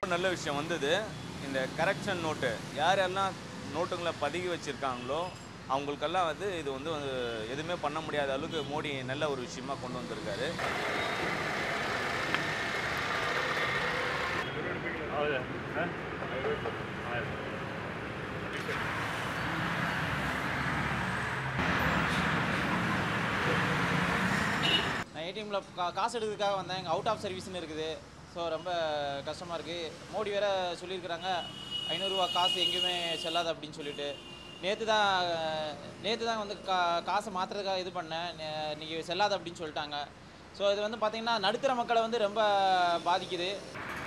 நல்ல விஷயம் வந்தது இந்த கரெக்ஷன் நோட்டு யார் யாரெல்லாம் நோட்டுங்களை பதுக்கி வச்சுருக்காங்களோ அவங்களுக்கெல்லாம் வந்து இது வந்து வந்து எதுவுமே பண்ண முடியாத அளவுக்கு மோடி நல்ல ஒரு விஷயமா கொண்டு வந்திருக்காரு நான் ஏடிஎம்மில் கா காசு எடுக்கிறதுக்காக வந்தேன் இங்கே அவுட் ஆஃப் சர்வீஸ்னு இருக்குது ஸோ ரொம்ப கஷ்டமாக இருக்குது மோடி வேற சொல்லியிருக்கிறாங்க ஐநூறுரூவா காசு எங்கேயுமே செல்லாது அப்படின்னு சொல்லிட்டு நேற்று தான் நேற்று தான் வந்து கா காசை மாற்றுறதுக்காக இது பண்ணேன் நே- இன்னைக்கு செல்லாது அப்படின்னு சொல்லிட்டாங்க ஸோ இது வந்து பார்த்திங்கன்னா நடுத்தர மக்களை வந்து ரொம்ப பாதிக்குது